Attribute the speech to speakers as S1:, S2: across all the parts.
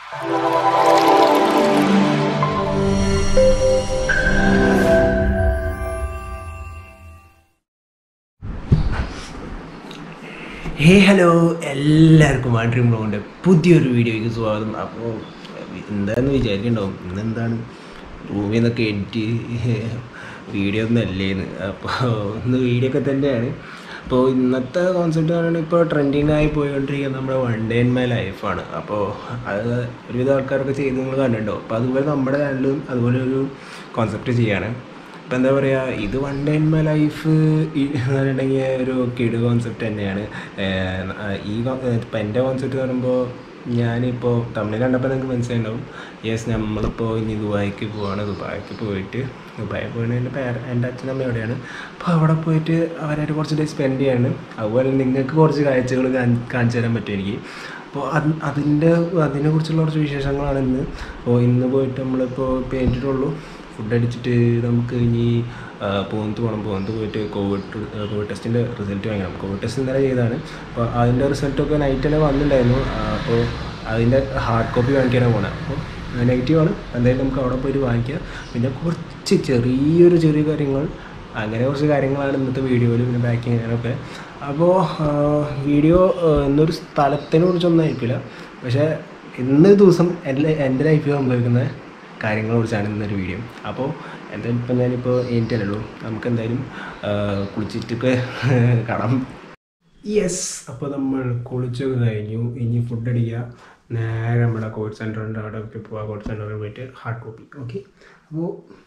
S1: ഹേ hello എല്ലാവർക്കും ആ dream ബ്ലോഗിൻ്റെ പുതിയൊരു വീഡിയോയ്ക്ക് സ്വാഗതം അപ്പോൾ എന്താന്ന് വിചാരിക്കണ്ടാവും ഇന്നെന്താണ് റൂമിൽ നിന്നൊക്കെ എഡിറ്റ് വീഡിയോ ഒന്നും അല്ലേന്ന് അപ്പോൾ ഇന്ന് വീഡിയോ ഒക്കെ തന്നെയാണ് അപ്പോൾ ഇന്നത്തെ കോൺസെപ്റ്റ് പറയുന്നത് ഇപ്പോൾ ട്രെൻഡിങ് ആയി പോയിക്കൊണ്ടിരിക്കുന്ന നമ്മുടെ വൺ ഡേ ഇൻ മൈ ലൈഫാണ് അപ്പോൾ അത് ഒരുവിധ ആൾക്കാരൊക്കെ ചെയ്ത് നിങ്ങൾ കണ്ടിട്ടുണ്ടോ അപ്പോൾ അതുപോലെ നമ്മുടെ ചാനലും അതുപോലെ ഒരു കോൺസെപ്റ്റ് ചെയ്യാണ് ഇപ്പം എന്താ പറയുക ഇത് one day in my life എന്ന് പറഞ്ഞിട്ടുണ്ടെങ്കിൽ ഒരു കിഡ് കോൺസെപ്റ്റ് തന്നെയാണ് ഏഹ് ആ ഈ ഇപ്പം എൻ്റെ കോൺസെപ്റ്റ് എന്ന് പറയുമ്പോൾ ഞാനിപ്പോൾ തമിഴ് കണ്ടപ്പോൾ നിങ്ങൾക്ക് മനസ്സിലായിട്ടുണ്ടാവും യെസ് നമ്മളിപ്പോൾ ഇനി ദുബായിക്ക് പോവാണ് ദുബായിക്ക് പോയിട്ട് ദുബായി പോയിട്ട് എൻ്റെ പേര എൻ്റെ അച്ഛനമ്മ എവിടെയാണ് അപ്പോൾ അവിടെ പോയിട്ട് അവരായിട്ട് കുറച്ച് ഡേ സ്പെൻഡ് ചെയ്യാണ് അതുപോലെ നിങ്ങൾക്ക് കുറച്ച് കാഴ്ചകൾ കാണിച്ചു തരാൻ പറ്റും എനിക്ക് അപ്പോൾ അത് അതിൻ്റെ അതിനെക്കുറിച്ചുള്ള കുറച്ച് വിശേഷങ്ങളാണ് ഇന്ന് അപ്പോൾ ഇന്ന് പോയിട്ട് നമ്മളിപ്പോൾ പേരിട്ടുള്ളൂ ഫുഡ് അടിച്ചിട്ട് നമുക്ക് ഇനി പോകത്ത് പോകണം പോകത്ത് പോയിട്ട് കോവിഡ് കോവിഡ് ടെസ്റ്റിൻ്റെ റിസൾട്ട് വാങ്ങണം കോവിഡ് ടെസ്റ്റ് ഇന്നലെ ചെയ്താണ് അപ്പോൾ അതിൻ്റെ റിസൾട്ടൊക്കെ നൈറ്റ് തന്നെ വന്നിട്ടുണ്ടായിരുന്നു ആ, അപ്പോൾ അതിൻ്റെ ഹാർഡ് കോപ്പി വാങ്ങിക്കാനാണ് പോകണത് അപ്പോൾ നെഗറ്റീവാണ് എന്തായാലും നമുക്ക് അവിടെ പോയിട്ട് വാങ്ങിക്കാം പിന്നെ കുറച്ച് ചെറിയൊരു ചെറിയ കാര്യങ്ങൾ അങ്ങനെ കുറച്ച് കാര്യങ്ങളാണ് ഇന്നത്തെ വീഡിയോയിൽ പിന്നെ ബാക്കിങ് അങ്ങനെയൊക്കെ അപ്പോൾ വീഡിയോ എന്നൊരു സ്ഥലത്തിനെ കുറിച്ചൊന്നും ആയിരിക്കില്ല പക്ഷേ ഇന്നൊരു ദിവസം എൻ്റെ എൻ്റെ ലൈഫിൽ സംഭവിക്കുന്ന കാര്യങ്ങളെ കുറിച്ചാണ് ഇന്നൊരു വീഡിയോ അപ്പോൾ എന്തായാലും ഇപ്പം ഞാനിപ്പോൾ എനിക്കല്ലോ നമുക്ക് എന്തായാലും ആ, കുളിച്ചിട്ടൊക്കെ കാണാം യെസ് അപ്പോൾ നമ്മൾ കുളിച്ചൊക്കെ കഴിഞ്ഞു ഇനി ഫുഡ് അടിക്കുക നേരെ നമ്മുടെ കോച്ച് സെൻറ്ററിൻ്റെ അവിടെ ഒക്കെ പോവാം കോച്ച് സെൻറ്ററിൽ പോയിട്ട് ഹാർഡ് കോപ്പി ഓക്കെ അപ്പോൾ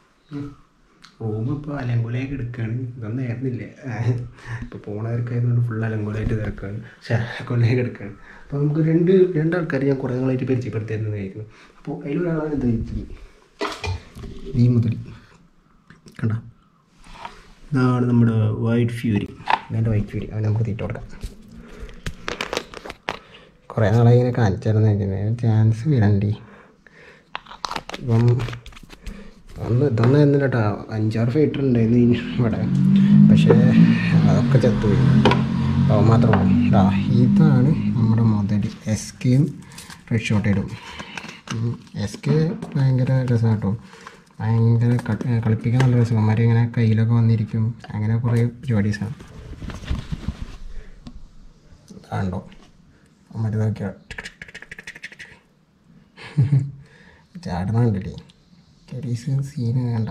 S1: റൂം ഇപ്പോൾ അലങ്കുലയൊക്കെ എടുക്കുകയാണ് ഇതൊന്നും ആയിരുന്നില്ല ഇപ്പോൾ പോണവർക്കായതുകൊണ്ട് ഫുൾ അലങ്കുലമായിട്ട് തിരക്കാണ് പക്ഷേ കൊല്ലയൊക്കെ എടുക്കുകയാണ് അപ്പോൾ നമുക്ക് രണ്ട് രണ്ടാൾക്കാർ ഞാൻ കുറേ നാളായിട്ട് പരിചയപ്പെടുത്തിയിരുന്നതായിരുന്നു അപ്പോൾ അതിലൊരാളാണ് ഇത് ഈ ഈ മുതൽ കണ്ട ഇതാണ് നമ്മുടെ വൈറ്റ് ഫ്യൂരി ഇതാണ് വൈറ്റ് ഫ്യൂരി അവനെ നമുക്ക് തീറ്റ കൊടുക്കാം കുറേ നാളായി ഇങ്ങനെ കാണിച്ചായിരുന്നു ചാൻസ് വരണ്ടി ഇപ്പം ഒന്ന് ഇതൊന്നും എന്നില്ല കേട്ടോ അഞ്ചാറ് ഫൈറ്റർ ഉണ്ടായിരുന്നു ഈ ഇവിടെ പക്ഷേ അതൊക്കെ ചത്തുപോയി അപ്പോൾ അവൻ മാത്രമേ ഉള്ളൂ ഇതാ ഇതാണ് നമ്മുടെ മുതൽ എസ് കെയും റെഡ് ഷോട്ട് ഇടും എസ് കെ ഭയങ്കര രസമാണ് കേട്ടോ ഭയങ്കര ക- ഏ, കളിപ്പിക്കാൻ നല്ല രസം അവന്മാർ ഇങ്ങനെ കയ്യിലൊക്കെ വന്നിരിക്കും അങ്ങനെ കുറേ പരിപാടീസാണ് കണ്ടോ അവന്മാർ നോക്കിയാ ചാടണുണ്ടല്ലേ ചെറീസ് സീന് വേണ്ട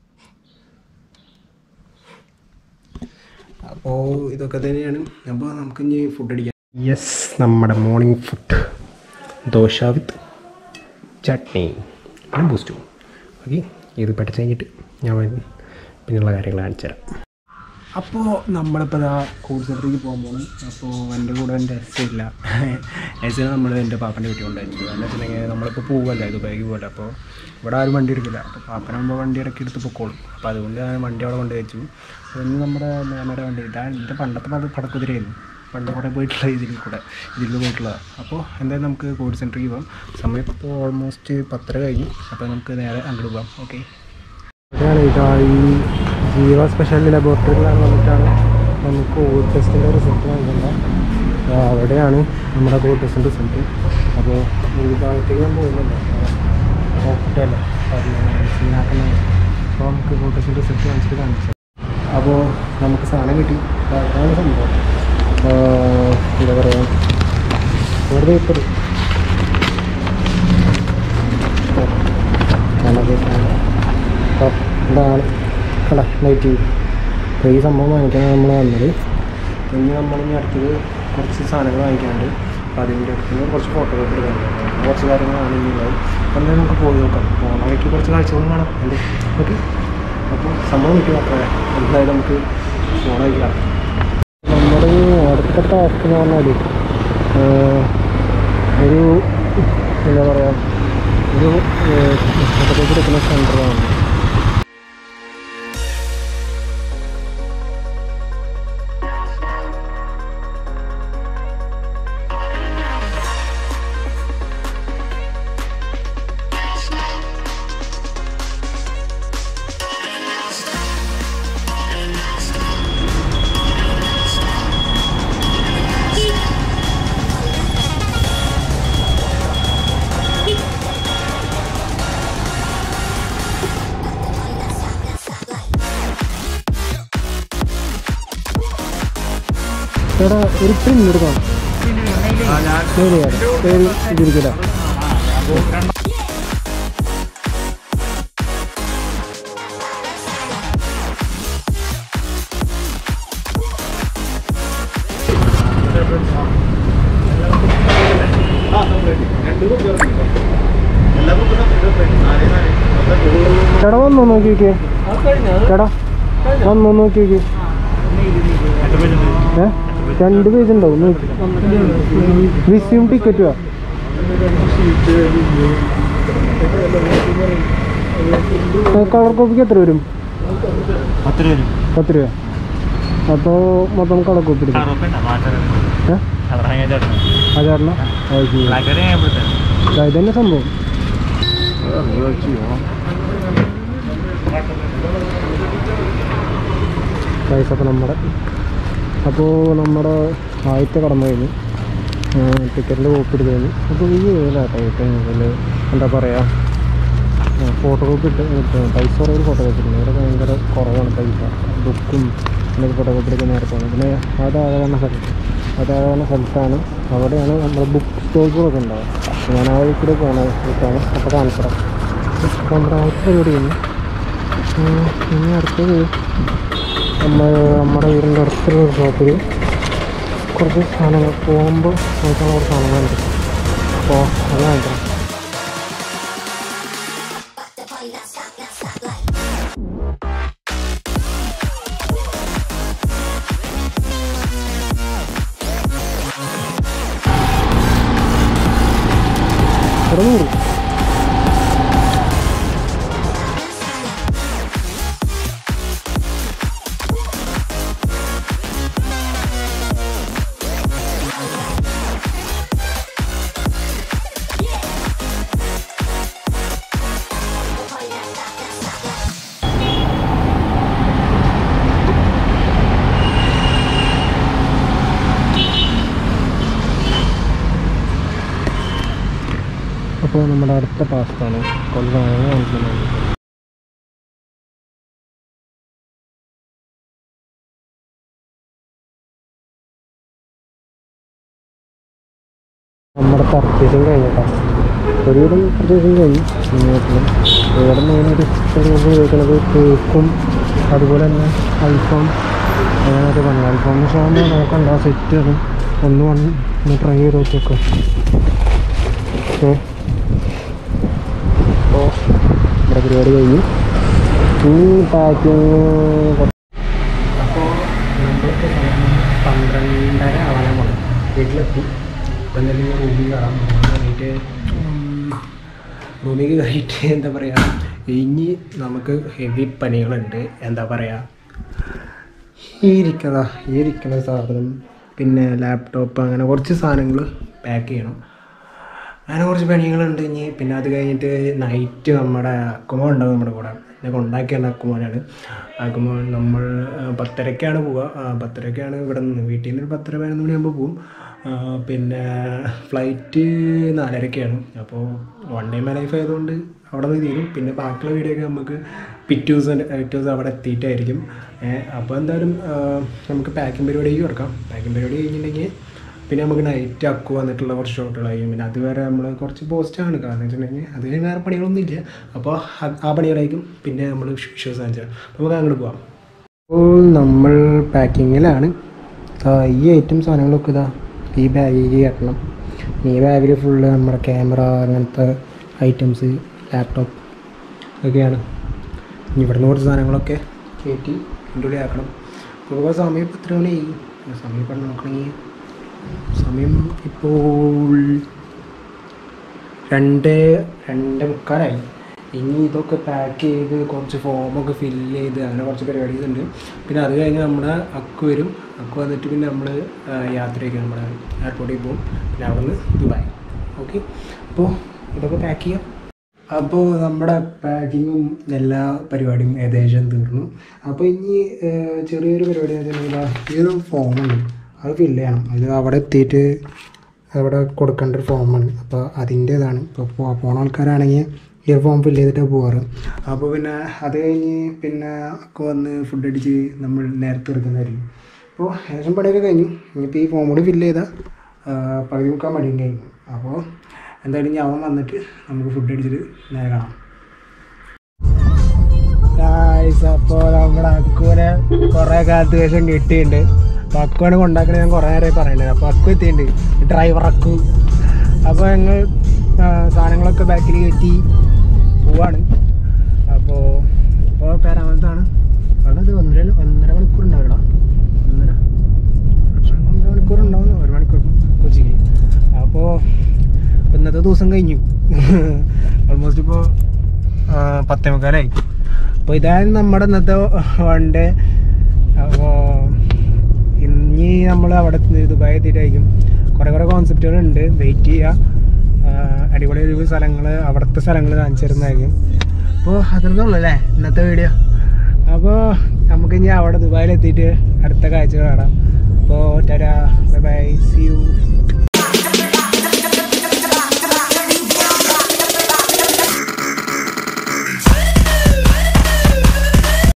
S1: അപ്പോൾ ഇതൊക്കെ തന്നെയാണ് അപ്പോൾ നമുക്ക് ഇനി ഫുഡ് അടിക്കാം യെസ് നമ്മുടെ morning food dosa with chutney പിന്നെ ബൂസ്റ്റും ഓക്കെ ഇത് പഠിച്ച് കഴിഞ്ഞിട്ട് ഞാൻ വരും പിന്നെയുള്ള കാര്യങ്ങൾ കാണിച്ചു തരാം അപ്പോൾ നമ്മളിപ്പോൾ ഇതാ കോഴ്സ് സെൻറ്ററിലേക്ക് പോകാൻ പോകണം അപ്പോൾ എൻ്റെ കൂടെ എൻ്റെ എസ് ഇല്ല എസ് നമ്മൾ എൻ്റെ പാപ്പൻ്റെ വീട്ടിൽ കൊണ്ടായിരുന്നു എന്ന് വെച്ചിട്ടുണ്ടെങ്കിൽ നമ്മളിപ്പോൾ പോവുമല്ലോ ദുബായിക്ക് പോകല്ലോ അപ്പോൾ ഇവിടെ ആരും വണ്ടി എടുക്കില്ല അപ്പോൾ പാപ്പനാകുമ്പോൾ വണ്ടി ഇടയ്ക്ക് എടുത്ത് പൊക്കോളും അപ്പോൾ അതുകൊണ്ട് ഞാൻ വണ്ടി അവിടെ കൊണ്ട് വെച്ചു അപ്പോൾ ഇന്ന് നമ്മുടെ മേമയുടെ വണ്ടി ഇതാ എൻ്റെ പണ്ടത്തെ പണ്ട് പടക്കുതിരയായിരുന്നു പണ്ട് കുറേ പോയിട്ടുള്ള ഇതിൽ കൂടെ ഇതിൽ പോയിട്ടുള്ള അപ്പോൾ എന്തായാലും നമുക്ക് കോവിഡ് സെൻറ്ററിലേക്ക് പോകാം സമയം ഇപ്പോൾ ഓൾമോസ്റ്റ് പത്തര കഴിഞ്ഞു അപ്പോൾ നമുക്ക് നേരെ അങ്ങോട്ട് പോകാം ഓക്കെ ഇവിടെയാണ് ഇതാ ഈ ജീവ സ്പെഷ്യൽ ലബോറട്ടറിയിലാണ് വന്നിട്ടാണ് നമുക്ക് കോവിഡ് ടെസ്റ്റിൻ്റെ റിസൾട്ട് നൽകുന്നത് ആ, അവിടെയാണ് നമ്മുടെ കോവിഡ് ടെസ്റ്റിൻ്റെ റിസൾട്ട് അപ്പോൾ ഈ ഭാഗത്തേക്ക് ഞാൻ പോകുന്നുണ്ട് ഹോസ്പിറ്റലല്ലേ സീനാക്കുന്നത് അപ്പോൾ നമുക്ക് കോവിഡ് ടെസ്റ്റിൻ്റെ റിസൾട്ട് കാണിച്ചിട്ട് കാണിച്ചു അപ്പോൾ നമുക്ക് സാധനം കിട്ടി അതാണ് സംഭവം ആ, എന്താ പറയുക വെറുതെ ഇപ്പോൾ അപ്പോൾ ഇതാണ് കട നൈറ്റ് അപ്പോൾ ഈ സംഭവം വാങ്ങിക്കാൻ നമ്മൾ വന്നത് ഇനി നമ്മളിനി അടുത്തത് കുറച്ച് സാധനങ്ങൾ വാങ്ങിക്കാനുണ്ട് അപ്പോൾ അതിൻ്റെ അടുത്ത് കുറച്ച് ഫോട്ടോകൾ എടുക്കാനുണ്ട് അങ്ങനെ കുറച്ച് കാര്യങ്ങളാണ് ഇനിയുള്ളത് അപ്പോൾ എന്തായാലും നമുക്ക് പോയി നോക്കാം പോണ വഴിക്ക് കുറച്ച് കാഴ്ചകളും കാണാം അല്ലേ ഓക്കെ അപ്പോൾ സംഭവം കിട്ടി മാത്രമേ എന്തായാലും നമുക്ക് പോണ വഴിക്കാം നമ്മുടെ ഈ അടുത്ത ടാസ്ക് എന്ന് പറഞ്ഞാൽ ഒരു എന്താ പറയുക ഒരു പുസ്തകത്തേക്ക് എടുക്കുന്ന സെൻറ്ററാണ്
S2: Beep. ചേട്ടാ ഒരു പ്രിന്റ് എടുക്കണം പേര് ചെയ്യാം. പേര് ഇതിരിക്കില്ല ചേട്ടാ വന്നോ നോക്കി നോക്കിയേ ചേട്ടാ വന്നോ നോക്കി നോക്കി ഏ രണ്ട് പേജ് ഉണ്ടാവും നോക്കി വിസ്യൂം ടിക്കറ്റ് വാ കളർ കോപ്പിക്ക് എത്ര വരും
S3: പത്ത് രൂപ
S2: പത്ത് രൂപ അപ്പോൾ മൊത്തം കളർ കോപ്പി എടുക്കും ഏ അതാരണ ഇതന്നെ സംഭവം പൈസ അപ്പോൾ നമ്മുടെ അപ്പോൾ നമ്മുടെ ആദ്യത്തെ കടന്നു കഴിഞ്ഞു ടിക്കറ്റിൻ്റെ കോപ്പി എടുത്ത് കഴിഞ്ഞു അപ്പോൾ ഈ ഏതാട്ടോ ഏറ്റവും കൂടുതൽ എന്താ പറയുക ഫോട്ടോ കോപ്പി ഇട്ട് ഇട്ട് പൈസ കുറേ ഫോട്ടോ കോപ്പി ഇട്ടുണ്ട് ഇവിടെ ഭയങ്കര കുറവാണ് പൈസ ബുക്കും എന്നൊക്കെ ഫോട്ടോ കോപ്പി എടുക്കാൻ നേരത്താണ് പിന്നെ അതാകാവുന്ന സ്ഥലത്ത് അതാകാവുന്ന സ്ഥലത്താണ് അവിടെയാണ് നമ്മുടെ ബുക്ക് സ്റ്റോൾസുകളൊക്കെ ഉണ്ടാവുക ഞാൻ ആ വഴി കൂടെ പോകണ സ്ഥലത്താണ് അപ്പോൾ കാണിച്ചത് അപ്പോൾ നമ്മുടെ ആദ്യത്തെ പരിപാടി കഴിഞ്ഞു ഉം, ഇനി അടുത്തത് നമ്മൾ നമ്മുടെ വീടിൻ്റെ അടുത്തുള്ള ഒരു ഷോപ്പിൽ കുറച്ച് സാധനങ്ങൾ പോകുമ്പോൾ നോക്കാനുള്ള കുറച്ച് സാധനങ്ങളുണ്ട് അപ്പോൾ അത് വാങ്ങിക്കണം ഇരുന്നൂറ് അപ്പോൾ നമ്മുടെ അടുത്ത ടാസ്ക്കാണ് കുറച്ച് സാധനങ്ങൾ കാണിക്കുന്നത് നമ്മുടെ പർച്ചേസിങ് കഴിഞ്ഞിട്ടാണ് ഒരുവിധം പർച്ചേസിങ് കഴിഞ്ഞു വീട്ടിലും ഇവിടെ മെയിനായിട്ട് ചെറിയ ഉപയോഗിക്കുന്നത് കേക്കും അതുപോലെ തന്നെ അൽഫാം അങ്ങനത്തെ പണി അൽഫാം ഷാമ്പ് നോക്കണ്ട സെറ്റ് ആണ് ഒന്ന് വന്ന് ട്രൈ ചെയ്ത് നോക്കിയൊക്കെ ഓക്കെ അപ്പോൾ നമ്മുടെ പരിപാടി കഴിഞ്ഞു ഇനി പാക്കിങ് അപ്പോൾ നമ്മൾക്ക് പന്ത്രണ്ടര ആവാനാണ് വീട്ടിലെത്തി ഇപ്പം എന്തെങ്കിലും റൂമിൽ കയറാം കയറിയിട്ട് റൂമിൽ കയറിയിട്ട് എന്താ പറയുക ഇനി നമുക്ക് ഹെവി പണികളുണ്ട് എന്താ പറയുക ഈ ഇരിക്കുന്ന ഈ ഇരിക്കുന്ന സാധനം പിന്നെ ലാപ്ടോപ്പ് അങ്ങനെ കുറച്ച് സാധനങ്ങൾ പാക്ക് ചെയ്യണം അങ്ങനെ കുറച്ച് പണികളുണ്ട് ഇനി പിന്നെ അത് കഴിഞ്ഞിട്ട് നൈറ്റ് നമ്മുടെ അക്കുമോ ഉണ്ടാവും നമ്മുടെ കൂടെ എന്നെ കൊണ്ടാക്കിയാണ് അക്കുമോനാണ് അക്കുമോ നമ്മൾ ആ, പത്തരക്കാണ് പോവുക ആ, പത്തരക്കാണ് ഇവിടെ നിന്ന് വീട്ടിൽ നിന്ന് ഒരു പത്തര പതിനൊന്ന് മണിയാകുമ്പോൾ പോവും ആ, പിന്നെ ഫ്ലൈറ്റ് നാലരക്കാണ് അപ്പോൾ വൺ ഡേ മൈ ലൈഫ് ആയതുകൊണ്ട് അവിടെ നിന്ന് തീരും പിന്നെ ബാക്കിയുള്ള വീഡിയോ ഒക്കെ നമുക്ക് പിറ്റേ ദിവസം പിറ്റേ ദിവസം അവിടെ എത്തിയിട്ടായിരിക്കും അപ്പോൾ എന്തായാലും ആ, നമുക്ക് പാക്കിംഗ് പരിപാടിക്ക് കിടക്കാം പാക്കിംഗ് പരിപാടി കഴിഞ്ഞിട്ടുണ്ടെങ്കിൽ പിന്നെ നമുക്ക് നൈറ്റ് അക്കു വന്നിട്ടുള്ള കുറച്ച് ഷോട്ടുകളായിരിക്കും പിന്നെ അതുവരെ നമ്മൾ കുറച്ച് പോസ്റ്റാണ് കാരണം വെച്ചിട്ടുണ്ടെങ്കിൽ അത് കഴിഞ്ഞ് വേറെ പണികളൊന്നും ഇല്ല അപ്പോൾ അത് ആ പണികളായിരിക്കും പിന്നെ നമ്മൾ വിശ്വാസം കാണിച്ചാൽ നമുക്ക് അങ്ങോട്ട് പോവാം അപ്പോൾ നമ്മൾ പാക്കിങ്ങിലാണ് ഈ ഐറ്റം സാധനങ്ങളൊക്കെ ഇതാ ഈ ബാഗിൽ കയറ്റണം ഈ ബാഗിൽ ഫുള്ള് നമ്മുടെ ക്യാമറ അങ്ങനത്തെ ഐറ്റംസ് ലാപ്ടോപ്പ് ഒക്കെയാണ് ഇനി ഇവിടുന്ന് കുറച്ച് സാധനങ്ങളൊക്കെ കയറ്റി എൻ്റെ ഉള്ളിൽ ആക്കണം ഇപ്പോൾ സമയം ഇപ്പോൾ എത്ര മണിയായി സമയം ഇപ്പം നോക്കണമെങ്കിൽ സമയം ഇപ്പോൾ രണ്ട് രണ്ട് മുക്കാലായി ഇനി ഇതൊക്കെ പാക്ക് ചെയ്ത് കുറച്ച് ഫോമൊക്കെ ഫില്ല് ചെയ്ത് അങ്ങനെ കുറച്ച് പരിപാടീസ് ഉണ്ട് പിന്നെ അത് കഴിഞ്ഞ് നമ്മുടെ അക്കു വരും അക്കു വന്നിട്ട് പിന്നെ നമ്മൾ യാത്രയൊക്കെ നമ്മുടെ എയർപോർട്ടിൽ പോകും പിന്നെ അവിടെ നിന്ന് ദുബായ് ഓക്കെ അപ്പോൾ ഇതൊക്കെ പാക്ക് ചെയ്യാം അപ്പോൾ നമ്മുടെ പാക്കിങ്ങും എല്ലാ പരിപാടിയും ഏകദേശം തീർന്നു അപ്പോൾ ഇനി ഏഹ്, ചെറിയൊരു പരിപാടി എന്ന് വെച്ചിട്ടുണ്ടെങ്കിൽ ഈ ഒരു ഫോമുണ്ട് അത് ഫില്ല് ചെയ്യണം അത് അവിടെ എത്തിയിട്ട് അവിടെ കൊടുക്കേണ്ട ഒരു ഫോമാണ് അപ്പോൾ അതിൻ്റേതാണ് ഇപ്പോൾ പോ- പോണ ആൾക്കാരാണെങ്കിൽ ഈ ഒരു ഫോം ഫില്ല് ചെയ്തിട്ട് പോകാറ് അപ്പോൾ പിന്നെ അത് കഴിഞ്ഞ് പിന്നെ ഒക്കെ വന്ന് ഫുഡ് അടിച്ച് നമ്മൾ നേരത്തെ എടുക്കുന്നതായിരിക്കും അപ്പോൾ ഏകദേശം പണിയൊക്കെ കഴിഞ്ഞു ഇനിയിപ്പോൾ ഈ ഫോം കൂടി ഫില്ല് ചെയ്താൽ പകുതി മുക്കാൻ മടിയും കഴിഞ്ഞു അപ്പോൾ എന്തായാലും ഇനി അവൻ വന്നിട്ട് നമുക്ക് ഫുഡ് അടിച്ചിട്ട് നേരെ കാണാം ഗായ്സ് അപ്പോൾ നമ്മുടെ അക്കുവിനെ കുറേ കാലത്ത് ശേഷം കിട്ടിയിട്ടുണ്ട് അപ്പോൾ അക്കുവാണ് കൊണ്ടാക്കണത് ഞാൻ കുറേ നേരമായി പറയുന്നത് അപ്പോൾ അക്കു എത്തിയിട്ടുണ്ട് ഡ്രൈവർ അക്കു അപ്പോൾ ഞങ്ങൾ ആ, സാധനങ്ങളൊക്കെ ബാക്കിൽ കയറ്റി പോവാണ് അപ്പോൾ ഇപ്പോൾ പേരാമത്താണ് അവിടെ ഇത് ഒന്നര ഒന്നര മണിക്കൂർ ഉണ്ടാവില്ല ഒന്നര ഒന്നര മണിക്കൂർ ഉണ്ടാവും ഒരു മണിക്കൂർ കൊച്ചിക്ക് അപ്പോൾ ഇന്നത്തെ ദിവസം കഴിഞ്ഞു ഓൾമോസ്റ്റ് ഇപ്പോൾ പത്തേ മുക്കാലായി അപ്പോൾ ഇതായിരുന്നു നമ്മുടെ ഇന്നത്തെ വൺ ഡേ അപ്പോൾ ഇനി നമ്മൾ അവിടെ എത്തുന്നത് ദുബായി എത്തിയിട്ടായിരിക്കും കുറേ കുറേ കോൺസെപ്റ്റുകളുണ്ട് വെയിറ്റ് ചെയ്യുക ആഹ് അടിപൊളി ഒരു സ്ഥലങ്ങൾ അവിടുത്തെ സ്ഥലങ്ങൾ കാണിച്ചു തരുന്നതായിരിക്കും അപ്പോൾ അത്രേ ഉള്ളൂ അല്ലേ ഇന്നത്തെ വീഡിയോ അപ്പോൾ നമുക്ക് ഇനി അവിടെ ദുബായിൽ എത്തിയിട്ട് അടുത്ത കാഴ്ചകൾ കാണാം അപ്പോൾ